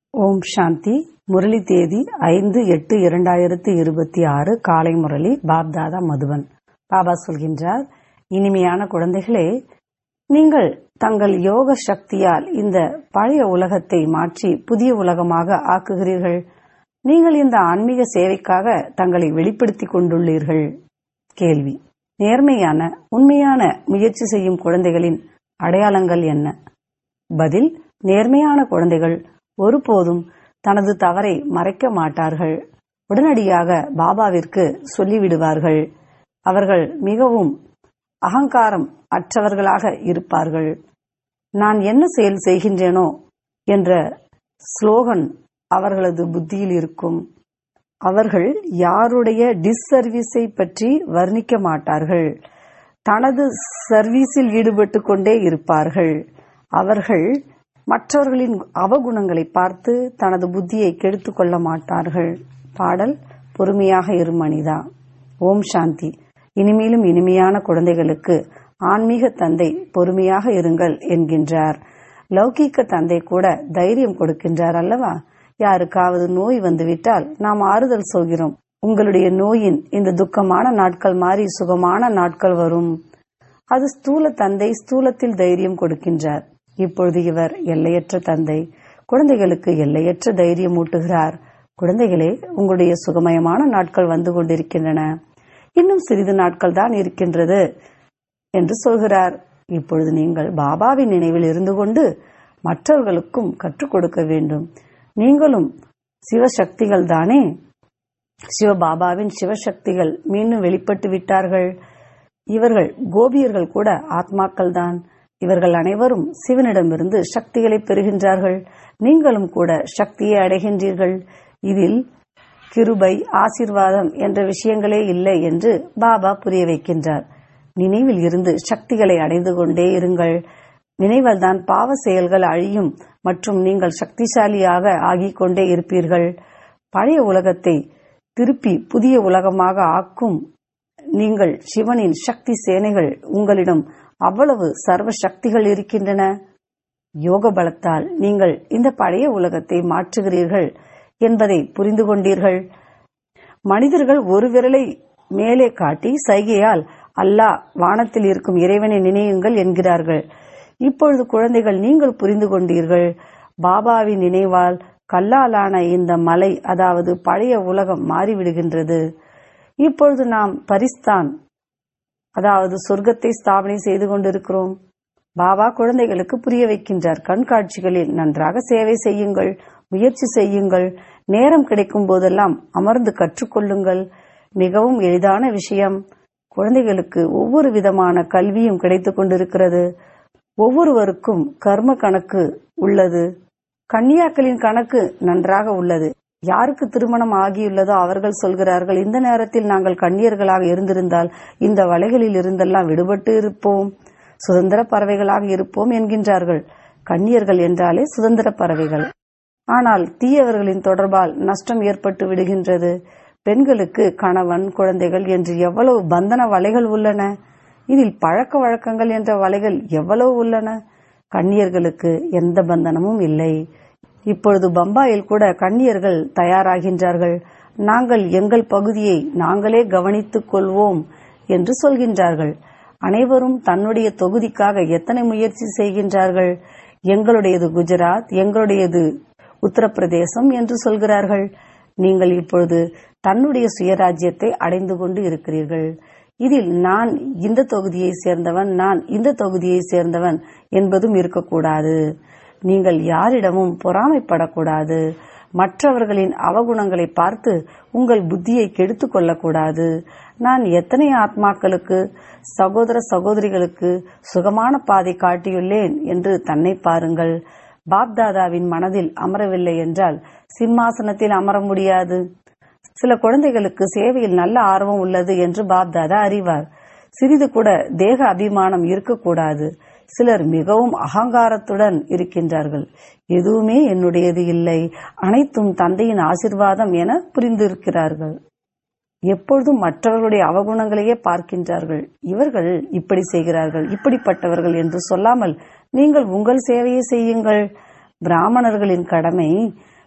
ஓம் சாந்தி முரளி தேதி ஐந்து எட்டு இரண்டாயிரத்து இருபத்தி ஆறு காலை முரளி பாப்தாதா மதுவன் பாபா சொல்கின்றார் இனிமையான குழந்தைகளே நீங்கள் தங்கள் யோக சக்தியால் இந்த பழைய உலகத்தை மாற்றி புதிய உலகமாக ஆக்குகிறீர்கள் நீங்கள் இந்த ஆன்மீக சேவைக்காக தங்களை வெளிப்படுத்திக் கொண்டுள்ளீர்கள் கேள்வி நேர்மையான உண்மையான முயற்சி செய்யும் குழந்தைகளின் அடையாளங்கள் என்ன பதில் நேர்மையான குழந்தைகள் ஒருபோதும் தனது தவறை மறைக்க மாட்டார்கள் உடனடியாக பாபாவிற்கு சொல்லிவிடுவார்கள் அவர்கள் மிகவும் அகங்காரம் அற்றவர்களாக இருப்பார்கள் நான் என்ன செயல் செய்கின்றேனோ என்ற ஸ்லோகன் அவர்களது புத்தியில் இருக்கும் அவர்கள் யாருடைய டிஸ்சர்வீஸை பற்றி வர்ணிக்க மாட்டார்கள் தனது சர்வீஸில் ஈடுபட்டு கொண்டே இருப்பார்கள் அவர்கள் மற்றவர்களின் அவகுணங்களை பார்த்து தனது புத்தியை கெடுத்துக் கொள்ள மாட்டார்கள் பாடல் பொறுமையாக இரு மனிதா ஓம் சாந்தி இனிமேலும் இனிமையான குழந்தைகளுக்கு ஆன்மீக தந்தை பொறுமையாக இருங்கள் என்கின்றார் லௌகீக தந்தை கூட தைரியம் கொடுக்கின்றார் அல்லவா யாருக்காவது நோய் வந்துவிட்டால் நாம் ஆறுதல் சொல்கிறோம் உங்களுடைய நோயின் இந்த துக்கமான நாட்கள் மாறி சுகமான நாட்கள் வரும் அது ஸ்தூல தந்தை ஸ்தூலத்தில் தைரியம் கொடுக்கின்றார் இப்பொழுது இவர் எல்லையற்ற தந்தை குழந்தைகளுக்கு எல்லையற்ற தைரியம் ஊட்டுகிறார் குழந்தைகளே உங்களுடைய சுகமயமான நாட்கள் வந்து கொண்டிருக்கின்றன இன்னும் சிறிது நாட்கள் தான் இருக்கின்றது என்று சொல்கிறார் இப்பொழுது நீங்கள் பாபாவின் நினைவில் இருந்து கொண்டு மற்றவர்களுக்கும் கற்றுக் கொடுக்க வேண்டும் நீங்களும் சிவசக்திகள் தானே சிவபாபாவின் சிவசக்திகள் மீண்டும் வெளிப்பட்டு விட்டார்கள் இவர்கள் கோபியர்கள் கூட ஆத்மாக்கள் தான் இவர்கள் அனைவரும் சிவனிடமிருந்து சக்திகளை பெறுகின்றார்கள் நீங்களும் கூட சக்தியை அடைகின்றீர்கள் இதில் கிருபை ஆசிர்வாதம் என்ற விஷயங்களே இல்லை என்று பாபா புரிய வைக்கின்றார் நினைவில் இருந்து சக்திகளை அடைந்து கொண்டே இருங்கள் நினைவால் தான் பாவ செயல்கள் அழியும் மற்றும் நீங்கள் சக்திசாலியாக ஆகிக் கொண்டே இருப்பீர்கள் பழைய உலகத்தை திருப்பி புதிய உலகமாக ஆக்கும் நீங்கள் சிவனின் சக்தி சேனைகள் உங்களிடம் அவ்வளவு சர்வ சக்திகள் இருக்கின்றன யோக பலத்தால் நீங்கள் இந்த பழைய உலகத்தை மாற்றுகிறீர்கள் என்பதை புரிந்து கொண்டீர்கள் மனிதர்கள் ஒரு விரலை மேலே காட்டி சைகையால் அல்லாஹ் வானத்தில் இருக்கும் இறைவனை நினையுங்கள் என்கிறார்கள் இப்பொழுது குழந்தைகள் நீங்கள் புரிந்து கொண்டீர்கள் பாபாவின் நினைவால் கல்லாலான இந்த மலை அதாவது பழைய உலகம் மாறிவிடுகின்றது இப்பொழுது நாம் பரிஸ்தான் அதாவது சொர்க்கத்தை ஸ்தாபனை செய்து கொண்டிருக்கிறோம் பாபா குழந்தைகளுக்கு புரிய வைக்கின்றார் கண்காட்சிகளில் நன்றாக சேவை செய்யுங்கள் முயற்சி செய்யுங்கள் நேரம் கிடைக்கும் போதெல்லாம் அமர்ந்து கற்றுக்கொள்ளுங்கள் மிகவும் எளிதான விஷயம் குழந்தைகளுக்கு ஒவ்வொரு விதமான கல்வியும் கிடைத்துக் கொண்டிருக்கிறது ஒவ்வொருவருக்கும் கர்ம கணக்கு உள்ளது கன்னியாக்களின் கணக்கு நன்றாக உள்ளது யாருக்கு திருமணம் ஆகியுள்ளதோ அவர்கள் சொல்கிறார்கள் இந்த நேரத்தில் நாங்கள் கன்னியர்களாக இருந்திருந்தால் இந்த வலைகளில் இருந்தெல்லாம் விடுபட்டு இருப்போம் சுதந்திர பறவைகளாக இருப்போம் என்கின்றார்கள் கன்னியர்கள் என்றாலே சுதந்திர பறவைகள் ஆனால் தீயவர்களின் தொடர்பால் நஷ்டம் ஏற்பட்டு விடுகின்றது பெண்களுக்கு கணவன் குழந்தைகள் என்று எவ்வளவு பந்தன வலைகள் உள்ளன இதில் பழக்க வழக்கங்கள் என்ற வலைகள் எவ்வளவு உள்ளன கன்னியர்களுக்கு எந்த பந்தனமும் இல்லை இப்பொழுது பம்பாயில் கூட கன்னியர்கள் தயாராகின்றார்கள் நாங்கள் எங்கள் பகுதியை நாங்களே கவனித்துக் கொள்வோம் என்று சொல்கின்றார்கள் அனைவரும் தன்னுடைய தொகுதிக்காக எத்தனை முயற்சி செய்கின்றார்கள் எங்களுடையது குஜராத் எங்களுடையது உத்தரப்பிரதேசம் என்று சொல்கிறார்கள் நீங்கள் இப்பொழுது தன்னுடைய சுயராஜ்யத்தை அடைந்து கொண்டு இருக்கிறீர்கள் இதில் நான் இந்த தொகுதியை சேர்ந்தவன் நான் இந்த தொகுதியை சேர்ந்தவன் என்பதும் இருக்கக்கூடாது நீங்கள் யாரிடமும் பொறாமைப்படக்கூடாது மற்றவர்களின் அவகுணங்களை பார்த்து உங்கள் புத்தியை கெடுத்து கொள்ளக்கூடாது நான் எத்தனை ஆத்மாக்களுக்கு சகோதர சகோதரிகளுக்கு சுகமான பாதை காட்டியுள்ளேன் என்று தன்னை பாருங்கள் பாப்தாதாவின் மனதில் அமரவில்லை என்றால் சிம்மாசனத்தில் அமர முடியாது சில குழந்தைகளுக்கு சேவையில் நல்ல ஆர்வம் உள்ளது என்று பாப்தாதா அறிவார் சிறிது கூட தேக அபிமானம் இருக்கக்கூடாது சிலர் மிகவும் அகங்காரத்துடன் இருக்கின்றார்கள் எதுவுமே என்னுடையது இல்லை அனைத்தும் தந்தையின் ஆசிர்வாதம் என புரிந்திருக்கிறார்கள் எப்பொழுதும் மற்றவர்களுடைய அவகுணங்களையே பார்க்கின்றார்கள் இவர்கள் இப்படி செய்கிறார்கள் இப்படிப்பட்டவர்கள் என்று சொல்லாமல் நீங்கள் உங்கள் சேவையை செய்யுங்கள் பிராமணர்களின் கடமை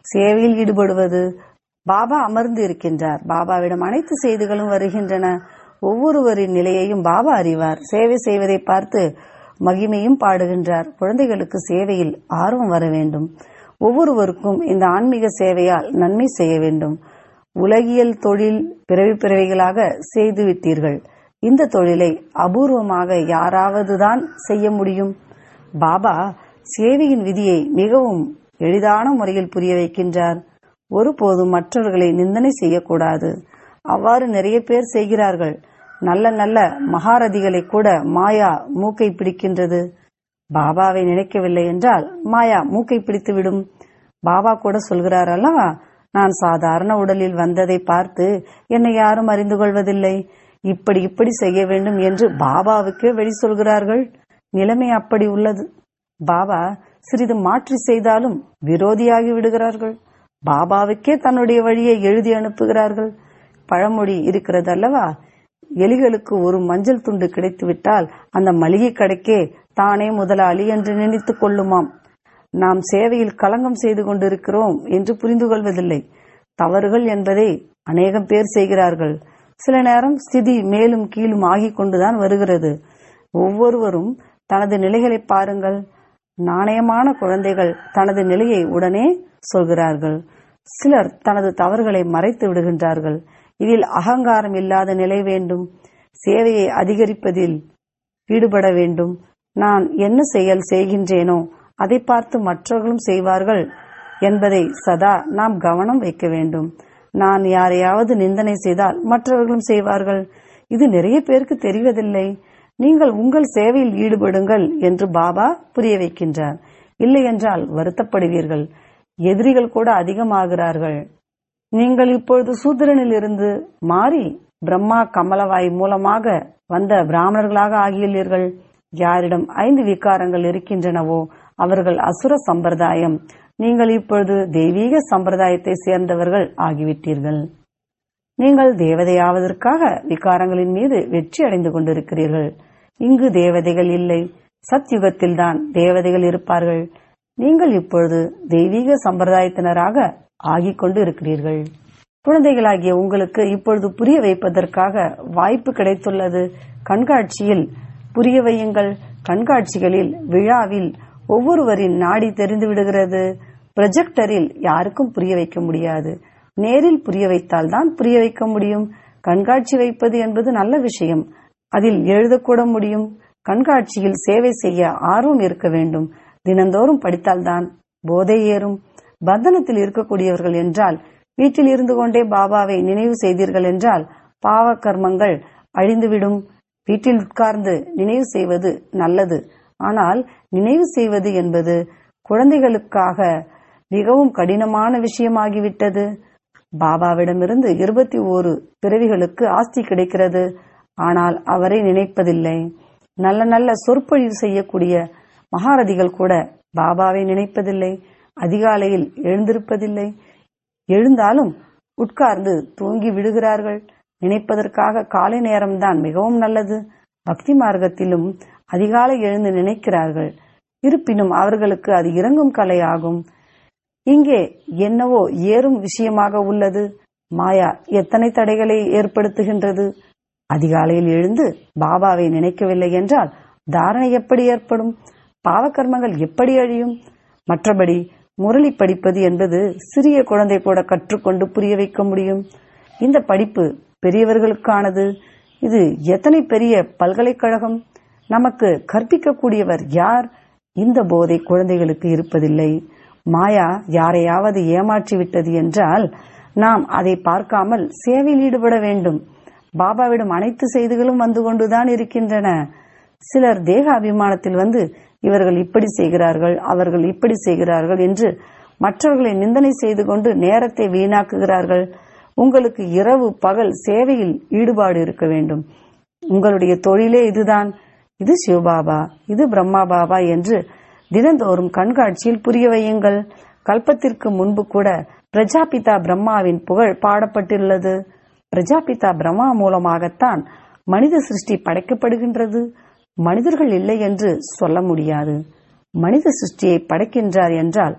சேவையில் ஈடுபடுவது பாபா அமர்ந்து இருக்கின்றார் பாபாவிடம் அனைத்து செய்திகளும் வருகின்றன ஒவ்வொருவரின் நிலையையும் பாபா அறிவார் சேவை செய்வதை பார்த்து மகிமையும் பாடுகின்றார் குழந்தைகளுக்கு சேவையில் ஆர்வம் வர வேண்டும் ஒவ்வொருவருக்கும் இந்த ஆன்மீக சேவையால் நன்மை செய்ய வேண்டும் உலகியல் தொழில் பிறவி பிறவிகளாக செய்துவிட்டீர்கள் இந்த தொழிலை அபூர்வமாக யாராவதுதான் செய்ய முடியும் பாபா சேவையின் விதியை மிகவும் எளிதான முறையில் புரிய வைக்கின்றார் ஒருபோதும் மற்றவர்களை நிந்தனை செய்யக்கூடாது அவ்வாறு நிறைய பேர் செய்கிறார்கள் நல்ல நல்ல மகாரதிகளை கூட மாயா மூக்கை பிடிக்கின்றது பாபாவை நினைக்கவில்லை என்றால் மாயா மூக்கை பிடித்துவிடும் பாபா கூட சொல்கிறார் அல்லவா நான் சாதாரண உடலில் வந்ததை பார்த்து என்னை யாரும் அறிந்து கொள்வதில்லை இப்படி இப்படி செய்ய வேண்டும் என்று பாபாவுக்கே வெளி சொல்கிறார்கள் நிலைமை அப்படி உள்ளது பாபா சிறிது மாற்றி செய்தாலும் விரோதியாகி விடுகிறார்கள் பாபாவுக்கே தன்னுடைய வழியை எழுதி அனுப்புகிறார்கள் பழமொழி இருக்கிறது அல்லவா எலிகளுக்கு ஒரு மஞ்சள் துண்டு கிடைத்துவிட்டால் அந்த மளிகை கடைக்கே தானே முதலாளி என்று நினைத்துக் கொள்ளுமாம் நாம் சேவையில் களங்கம் செய்து கொண்டிருக்கிறோம் என்று புரிந்து கொள்வதில்லை தவறுகள் என்பதை அநேகம் பேர் செய்கிறார்கள் சில நேரம் ஸ்திதி மேலும் கீழும் ஆகிக் கொண்டுதான் வருகிறது ஒவ்வொருவரும் தனது நிலைகளை பாருங்கள் நாணயமான குழந்தைகள் தனது நிலையை உடனே சொல்கிறார்கள் சிலர் தனது தவறுகளை மறைத்து விடுகின்றார்கள் இதில் அகங்காரம் இல்லாத நிலை வேண்டும் சேவையை அதிகரிப்பதில் ஈடுபட வேண்டும் நான் என்ன செயல் செய்கின்றேனோ அதை பார்த்து மற்றவர்களும் செய்வார்கள் என்பதை சதா நாம் கவனம் வைக்க வேண்டும் நான் யாரையாவது நிந்தனை செய்தால் மற்றவர்களும் செய்வார்கள் இது நிறைய பேருக்கு தெரிவதில்லை நீங்கள் உங்கள் சேவையில் ஈடுபடுங்கள் என்று பாபா புரிய வைக்கின்றார் இல்லை என்றால் வருத்தப்படுவீர்கள் எதிரிகள் கூட அதிகமாகிறார்கள் நீங்கள் இப்பொழுது சூத்திரனில் இருந்து மாறி பிரம்மா கமலவாய் மூலமாக வந்த பிராமணர்களாக ஆகியுள்ளீர்கள் யாரிடம் ஐந்து விகாரங்கள் இருக்கின்றனவோ அவர்கள் அசுர சம்பிரதாயம் நீங்கள் இப்பொழுது தெய்வீக சம்பிரதாயத்தை சேர்ந்தவர்கள் ஆகிவிட்டீர்கள் நீங்கள் தேவதையாவதற்காக விகாரங்களின் மீது வெற்றி அடைந்து கொண்டிருக்கிறீர்கள் இங்கு தேவதைகள் இல்லை சத்யுகத்தில்தான் தேவதைகள் இருப்பார்கள் நீங்கள் இப்பொழுது தெய்வீக சம்பிரதாயத்தினராக ஆகிக் கொண்டு இருக்கிறீர்கள் குழந்தைகளாகிய உங்களுக்கு இப்பொழுது புரிய வைப்பதற்காக வாய்ப்பு கிடைத்துள்ளது கண்காட்சியில் புரிய வையுங்கள் கண்காட்சிகளில் விழாவில் ஒவ்வொருவரின் நாடி தெரிந்து விடுகிறது ப்ரொஜெக்டரில் யாருக்கும் புரிய வைக்க முடியாது நேரில் புரிய வைத்தால் தான் புரிய வைக்க முடியும் கண்காட்சி வைப்பது என்பது நல்ல விஷயம் அதில் எழுதக்கூட முடியும் கண்காட்சியில் சேவை செய்ய ஆர்வம் இருக்க வேண்டும் தினந்தோறும் படித்தால்தான் போதை ஏறும் பந்தனத்தில் இருக்கக்கூடியவர்கள் என்றால் வீட்டில் இருந்து கொண்டே பாபாவை நினைவு செய்தீர்கள் என்றால் பாவ கர்மங்கள் அழிந்துவிடும் வீட்டில் உட்கார்ந்து நினைவு செய்வது நல்லது ஆனால் நினைவு செய்வது என்பது குழந்தைகளுக்காக மிகவும் கடினமான விஷயமாகிவிட்டது பாபாவிடமிருந்து இருபத்தி ஓரு பிறவிகளுக்கு ஆஸ்தி கிடைக்கிறது ஆனால் அவரை நினைப்பதில்லை நல்ல நல்ல சொற்பொழிவு செய்யக்கூடிய மகாரதிகள் கூட பாபாவை நினைப்பதில்லை அதிகாலையில் எழுந்திருப்பதில்லை எழுந்தாலும் உட்கார்ந்து தூங்கி விடுகிறார்கள் நினைப்பதற்காக காலை நேரம்தான் மிகவும் நல்லது பக்தி மார்க்கத்திலும் அதிகாலை எழுந்து நினைக்கிறார்கள் இருப்பினும் அவர்களுக்கு அது இறங்கும் கலை ஆகும் இங்கே என்னவோ ஏறும் விஷயமாக உள்ளது மாயா எத்தனை தடைகளை ஏற்படுத்துகின்றது அதிகாலையில் எழுந்து பாபாவை நினைக்கவில்லை என்றால் தாரணை எப்படி ஏற்படும் பாவகர்மங்கள் எப்படி அழியும் மற்றபடி முரளி படிப்பது என்பது சிறிய குழந்தை கூட கற்றுக்கொண்டு புரிய வைக்க முடியும் இந்த படிப்பு பெரியவர்களுக்கானது இது எத்தனை பெரிய பல்கலைக்கழகம் நமக்கு கற்பிக்கக்கூடியவர் யார் இந்த போதை குழந்தைகளுக்கு இருப்பதில்லை மாயா யாரையாவது ஏமாற்றி விட்டது என்றால் நாம் அதை பார்க்காமல் சேவையில் ஈடுபட வேண்டும் பாபாவிடம் அனைத்து செய்திகளும் வந்து கொண்டுதான் இருக்கின்றன சிலர் தேக அபிமானத்தில் வந்து இவர்கள் இப்படி செய்கிறார்கள் அவர்கள் இப்படி செய்கிறார்கள் என்று மற்றவர்களை நிந்தனை செய்து கொண்டு நேரத்தை வீணாக்குகிறார்கள் உங்களுக்கு இரவு பகல் சேவையில் ஈடுபாடு இருக்க வேண்டும் உங்களுடைய தொழிலே இதுதான் இது சிவபாபா இது பிரம்மா பாபா என்று தினந்தோறும் கண்காட்சியில் புரிய வையுங்கள் கல்பத்திற்கு முன்பு கூட பிரஜாபிதா பிரம்மாவின் புகழ் பாடப்பட்டுள்ளது பிரஜாபிதா பிரம்மா மூலமாகத்தான் மனித சிருஷ்டி படைக்கப்படுகின்றது மனிதர்கள் இல்லை என்று சொல்ல முடியாது மனித சிருஷ்டியை படைக்கின்றார் என்றால்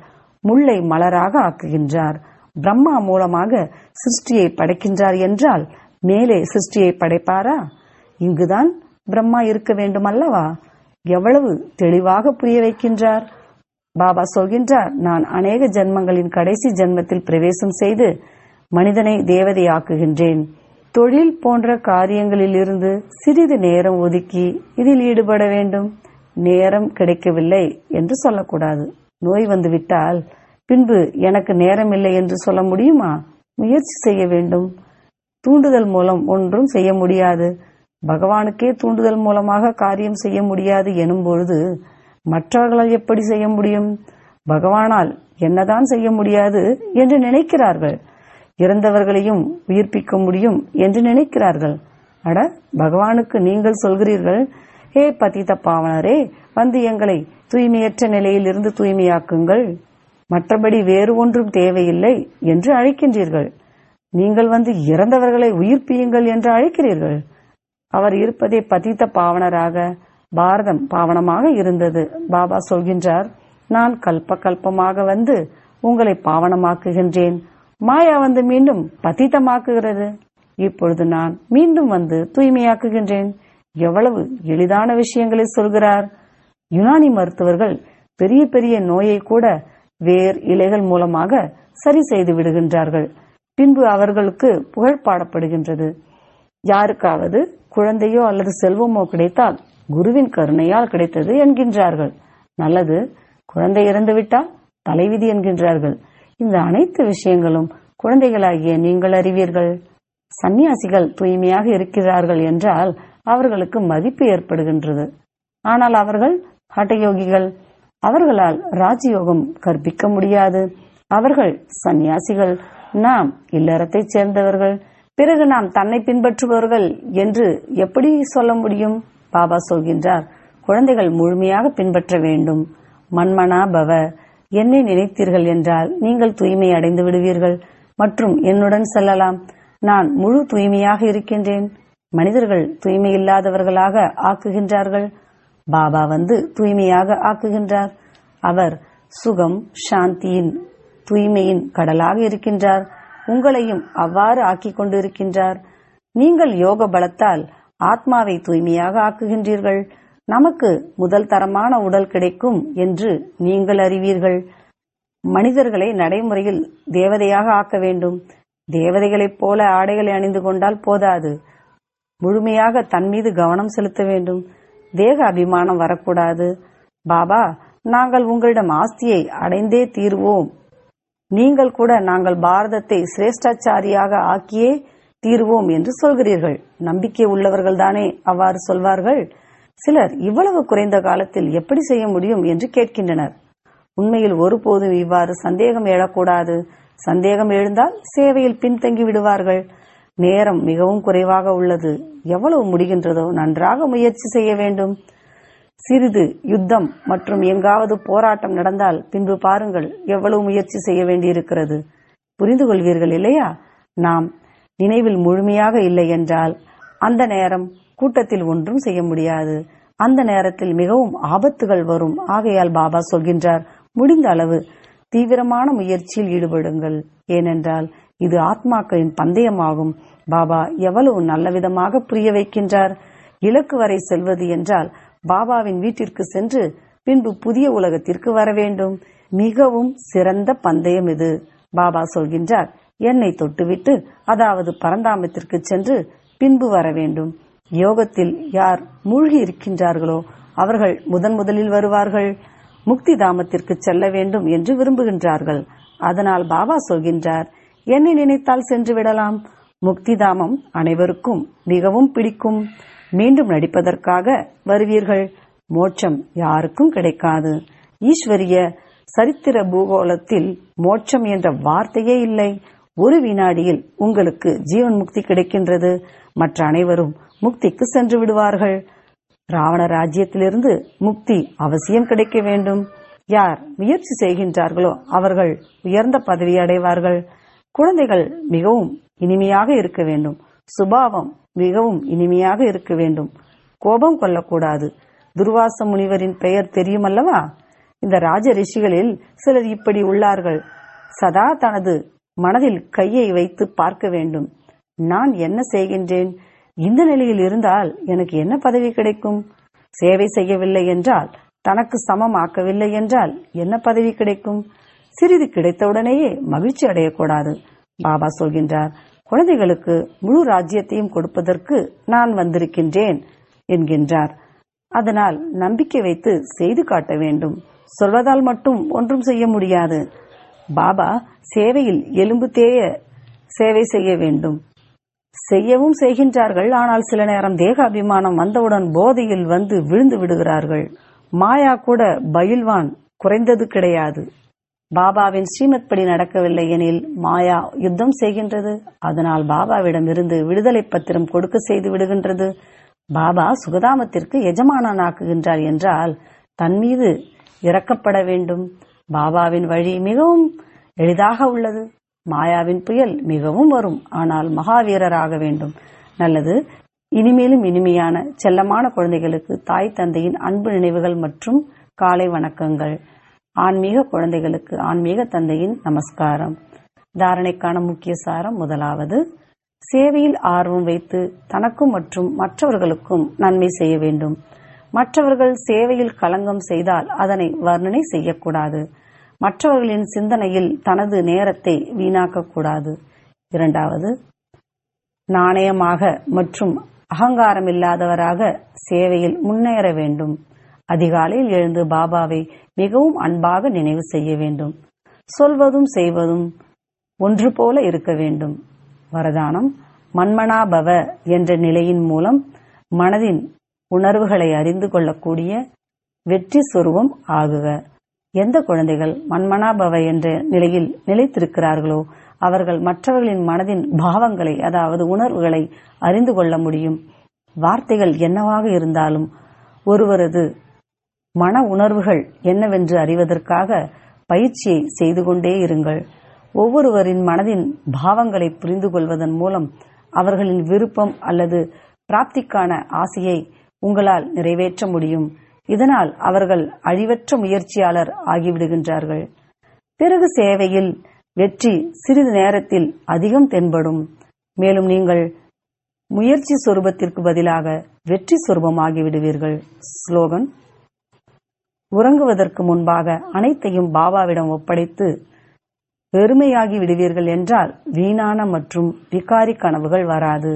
முல்லை மலராக ஆக்குகின்றார் பிரம்மா மூலமாக சிருஷ்டியை படைக்கின்றார் என்றால் மேலே சிருஷ்டியை படைப்பாரா இங்குதான் பிரம்மா இருக்க வேண்டும் அல்லவா எவ்வளவு தெளிவாக புரிய வைக்கின்றார் பாபா சொல்கின்றார் நான் அநேக ஜென்மங்களின் கடைசி ஜென்மத்தில் பிரவேசம் செய்து மனிதனை தேவதையாக்குகின்றேன் தொழில் போன்ற காரியங்களில் இருந்து சிறிது நேரம் ஒதுக்கி இதில் ஈடுபட வேண்டும் நேரம் கிடைக்கவில்லை என்று சொல்லக்கூடாது நோய் வந்துவிட்டால் பின்பு எனக்கு நேரம் இல்லை என்று சொல்ல முடியுமா முயற்சி செய்ய வேண்டும் தூண்டுதல் மூலம் ஒன்றும் செய்ய முடியாது பகவானுக்கே தூண்டுதல் மூலமாக காரியம் செய்ய முடியாது எனும் பொழுது மற்றவர்களால் எப்படி செய்ய முடியும் பகவானால் என்னதான் செய்ய முடியாது என்று நினைக்கிறார்கள் இறந்தவர்களையும் உயிர்ப்பிக்க முடியும் என்று நினைக்கிறார்கள் அட பகவானுக்கு நீங்கள் சொல்கிறீர்கள் ஹே பதித பாவனரே வந்து எங்களை தூய்மையற்ற நிலையில் இருந்து தூய்மையாக்குங்கள் மற்றபடி வேறு ஒன்றும் தேவையில்லை என்று அழைக்கின்றீர்கள் நீங்கள் வந்து இறந்தவர்களை உயிர்ப்பியுங்கள் என்று அழைக்கிறீர்கள் அவர் இருப்பதே பதித்த பாவனராக பாரதம் பாவனமாக இருந்தது பாபா சொல்கின்றார் நான் கல்ப கல்பமாக வந்து உங்களை பாவனமாக்குகின்றேன் மாயா வந்து மீண்டும் பதித்தமாக்குகிறது இப்பொழுது நான் மீண்டும் வந்து தூய்மையாக்குகின்றேன் எவ்வளவு எளிதான விஷயங்களை சொல்கிறார் யுனானி மருத்துவர்கள் பெரிய பெரிய நோயை கூட வேர் இலைகள் மூலமாக சரி செய்து விடுகின்றார்கள் பின்பு அவர்களுக்கு புகழ் பாடப்படுகின்றது யாருக்காவது குழந்தையோ அல்லது செல்வமோ கிடைத்தால் குருவின் கருணையால் கிடைத்தது என்கின்றார்கள் நல்லது குழந்தை இறந்துவிட்டால் தலைவிதி என்கின்றார்கள் இந்த அனைத்து விஷயங்களும் குழந்தைகளாகிய நீங்கள் அறிவீர்கள் சந்நியாசிகள் தூய்மையாக இருக்கிறார்கள் என்றால் அவர்களுக்கு மதிப்பு ஏற்படுகின்றது ஆனால் அவர்கள் ஹட்டயோகிகள் அவர்களால் ராஜயோகம் கற்பிக்க முடியாது அவர்கள் சந்நியாசிகள் நாம் இல்லறத்தைச் சேர்ந்தவர்கள் பிறகு நாம் தன்னை பின்பற்றுபவர்கள் என்று எப்படி சொல்ல முடியும் பாபா சொல்கின்றார் குழந்தைகள் முழுமையாக பின்பற்ற வேண்டும் மன்மனா பவ என்னை நினைத்தீர்கள் என்றால் நீங்கள் தூய்மை அடைந்து விடுவீர்கள் மற்றும் என்னுடன் செல்லலாம் நான் முழு தூய்மையாக இருக்கின்றேன் மனிதர்கள் தூய்மை இல்லாதவர்களாக ஆக்குகின்றார்கள் பாபா வந்து தூய்மையாக ஆக்குகின்றார் அவர் சுகம் சாந்தியின் தூய்மையின் கடலாக இருக்கின்றார் உங்களையும் அவ்வாறு ஆக்கிக் கொண்டிருக்கின்றார் நீங்கள் யோக பலத்தால் ஆத்மாவை தூய்மையாக ஆக்குகின்றீர்கள் நமக்கு முதல் தரமான உடல் கிடைக்கும் என்று நீங்கள் அறிவீர்கள் மனிதர்களை நடைமுறையில் தேவதையாக ஆக்க வேண்டும் தேவதைகளைப் போல ஆடைகளை அணிந்து கொண்டால் போதாது முழுமையாக தன் மீது கவனம் செலுத்த வேண்டும் தேக அபிமானம் வரக்கூடாது பாபா நாங்கள் உங்களிடம் ஆஸ்தியை அடைந்தே தீர்வோம் நீங்கள் கூட நாங்கள் பாரதத்தை சிரேஷ்டாச்சாரியாக ஆக்கியே தீர்வோம் என்று சொல்கிறீர்கள் நம்பிக்கை உள்ளவர்கள் தானே அவ்வாறு சொல்வார்கள் சிலர் இவ்வளவு குறைந்த காலத்தில் எப்படி செய்ய முடியும் என்று கேட்கின்றனர் உண்மையில் ஒருபோதும் இவ்வாறு சந்தேகம் எழக்கூடாது சந்தேகம் எழுந்தால் சேவையில் பின்தங்கி விடுவார்கள் நேரம் மிகவும் குறைவாக உள்ளது எவ்வளவு முடிகின்றதோ நன்றாக முயற்சி செய்ய வேண்டும் சிறிது யுத்தம் மற்றும் எங்காவது போராட்டம் நடந்தால் பின்பு பாருங்கள் எவ்வளவு முயற்சி செய்ய வேண்டியிருக்கிறது புரிந்து கொள்வீர்கள் இல்லையா நாம் நினைவில் முழுமையாக இல்லை என்றால் அந்த நேரம் கூட்டத்தில் ஒன்றும் செய்ய முடியாது அந்த நேரத்தில் மிகவும் ஆபத்துகள் வரும் ஆகையால் பாபா சொல்கின்றார் முடிந்த அளவு தீவிரமான முயற்சியில் ஈடுபடுங்கள் ஏனென்றால் இது ஆத்மாக்களின் பந்தயமாகும் பாபா எவ்வளவு நல்ல விதமாக புரிய வைக்கின்றார் இலக்கு வரை செல்வது என்றால் பாபாவின் வீட்டிற்கு சென்று பின்பு புதிய உலகத்திற்கு வர வேண்டும் மிகவும் சிறந்த பந்தயம் இது பாபா சொல்கின்றார் என்னை தொட்டுவிட்டு அதாவது பரந்தாமத்திற்கு சென்று பின்பு வர வேண்டும் யோகத்தில் யார் மூழ்கி இருக்கின்றார்களோ அவர்கள் முதன் முதலில் வருவார்கள் முக்தி தாமத்திற்கு செல்ல வேண்டும் என்று விரும்புகின்றார்கள் அதனால் பாபா சொல்கின்றார் என்னை நினைத்தால் சென்று விடலாம் முக்தி தாமம் அனைவருக்கும் மிகவும் பிடிக்கும் மீண்டும் நடிப்பதற்காக வருவீர்கள் மோட்சம் யாருக்கும் கிடைக்காது ஈஸ்வரிய சரித்திர பூகோளத்தில் மோட்சம் என்ற வார்த்தையே இல்லை ஒரு வினாடியில் உங்களுக்கு ஜீவன் முக்தி கிடைக்கின்றது மற்ற அனைவரும் முக்திக்கு சென்று விடுவார்கள் ராவண ராஜ்யத்திலிருந்து முக்தி அவசியம் கிடைக்க வேண்டும் யார் முயற்சி செய்கின்றார்களோ அவர்கள் உயர்ந்த பதவி அடைவார்கள் குழந்தைகள் மிகவும் இனிமையாக இருக்க வேண்டும் சுபாவம் மிகவும் இனிமையாக இருக்க வேண்டும் கோபம் கொள்ளக்கூடாது துர்வாச முனிவரின் பெயர் தெரியுமல்லவா இந்த ராஜ ரிஷிகளில் சிலர் இப்படி உள்ளார்கள் சதா தனது மனதில் கையை வைத்து பார்க்க வேண்டும் நான் என்ன செய்கின்றேன் இந்த நிலையில் இருந்தால் எனக்கு என்ன பதவி கிடைக்கும் சேவை செய்யவில்லை என்றால் தனக்கு சமம் ஆக்கவில்லை என்றால் என்ன பதவி கிடைக்கும் சிறிது கிடைத்தவுடனேயே மகிழ்ச்சி அடையக்கூடாது பாபா சொல்கின்றார் குழந்தைகளுக்கு முழு ராஜ்யத்தையும் கொடுப்பதற்கு நான் வந்திருக்கின்றேன் என்கின்றார் அதனால் நம்பிக்கை வைத்து செய்து காட்ட வேண்டும் சொல்வதால் மட்டும் ஒன்றும் செய்ய முடியாது பாபா சேவையில் எலும்பு தேய சேவை செய்ய வேண்டும் செய்யவும் செய்கின்றார்கள் ஆனால் சில நேரம் தேக அபிமானம் வந்தவுடன் போதையில் வந்து விழுந்து விடுகிறார்கள் மாயா கூட பயில்வான் குறைந்தது கிடையாது பாபாவின் ஸ்ரீமத் படி நடக்கவில்லை எனில் மாயா யுத்தம் செய்கின்றது அதனால் பாபாவிடம் இருந்து விடுதலை பத்திரம் கொடுக்க செய்து விடுகின்றது பாபா சுகதாமத்திற்கு எஜமானனாக்குகின்றார் என்றால் தன் மீது இறக்கப்பட வேண்டும் பாபாவின் வழி மிகவும் எளிதாக உள்ளது மாயாவின் புயல் மிகவும் வரும் ஆனால் மகாவீரராக வேண்டும் நல்லது இனிமேலும் இனிமையான செல்லமான குழந்தைகளுக்கு தாய் தந்தையின் அன்பு நினைவுகள் மற்றும் காலை வணக்கங்கள் ஆன்மீக குழந்தைகளுக்கு ஆன்மீக தந்தையின் நமஸ்காரம் தாரணைக்கான முக்கிய சாரம் முதலாவது சேவையில் ஆர்வம் வைத்து தனக்கும் மற்றும் மற்றவர்களுக்கும் நன்மை செய்ய வேண்டும் மற்றவர்கள் சேவையில் களங்கம் செய்தால் அதனை வர்ணனை செய்யக்கூடாது மற்றவர்களின் சிந்தனையில் தனது நேரத்தை வீணாக்கக்கூடாது இரண்டாவது நாணயமாக மற்றும் அகங்காரமில்லாதவராக சேவையில் முன்னேற வேண்டும் அதிகாலையில் எழுந்து பாபாவை மிகவும் அன்பாக நினைவு செய்ய வேண்டும் சொல்வதும் செய்வதும் ஒன்று போல இருக்க வேண்டும் வரதானம் மன்மனாபவ என்ற நிலையின் மூலம் மனதின் உணர்வுகளை அறிந்து கொள்ளக்கூடிய வெற்றி சொருவம் ஆகுக எந்த குழந்தைகள் மன்மனாபவ என்ற நிலையில் நிலைத்திருக்கிறார்களோ அவர்கள் மற்றவர்களின் மனதின் பாவங்களை அதாவது உணர்வுகளை அறிந்து கொள்ள முடியும் வார்த்தைகள் என்னவாக இருந்தாலும் ஒருவரது மன உணர்வுகள் என்னவென்று அறிவதற்காக பயிற்சியை செய்து கொண்டே இருங்கள் ஒவ்வொருவரின் மனதின் பாவங்களை புரிந்து கொள்வதன் மூலம் அவர்களின் விருப்பம் அல்லது பிராப்திக்கான ஆசையை உங்களால் நிறைவேற்ற முடியும் இதனால் அவர்கள் அழிவற்ற முயற்சியாளர் ஆகிவிடுகின்றார்கள் பிறகு சேவையில் வெற்றி சிறிது நேரத்தில் அதிகம் தென்படும் மேலும் நீங்கள் முயற்சி சொரூபத்திற்கு பதிலாக வெற்றி சொரூபமாகி விடுவீர்கள் ஸ்லோகன் உறங்குவதற்கு முன்பாக அனைத்தையும் பாபாவிடம் ஒப்படைத்து வெறுமையாகி விடுவீர்கள் என்றால் வீணான மற்றும் விகாரி கனவுகள் வராது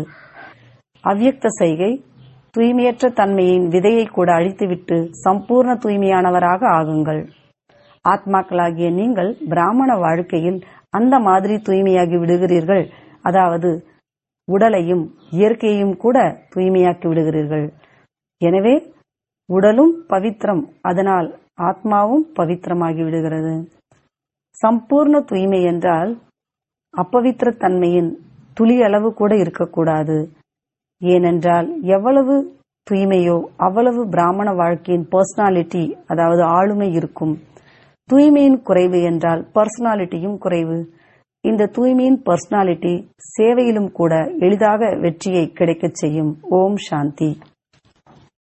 அவ்யக்த செய்கை தூய்மையற்ற தன்மையின் விதையை கூட அழித்துவிட்டு சம்பூர்ண தூய்மையானவராக ஆகுங்கள் ஆத்மாக்களாகிய நீங்கள் பிராமண வாழ்க்கையில் அந்த மாதிரி தூய்மையாகி விடுகிறீர்கள் அதாவது உடலையும் இயற்கையையும் கூட தூய்மையாக்கி விடுகிறீர்கள் எனவே உடலும் பவித்திரம் அதனால் ஆத்மாவும் பவித்திரமாகி விடுகிறது சம்பூர்ண தூய்மை என்றால் அப்பவித்திர தன்மையின் துளி அளவு கூட இருக்கக்கூடாது ஏனென்றால் எவ்வளவு தூய்மையோ அவ்வளவு பிராமண வாழ்க்கையின் பர்சனாலிட்டி அதாவது ஆளுமை இருக்கும் தூய்மையின் குறைவு என்றால் பர்சனாலிட்டியும் குறைவு இந்த தூய்மையின் பர்சனாலிட்டி சேவையிலும் கூட எளிதாக வெற்றியை கிடைக்கச் செய்யும் ஓம் சாந்தி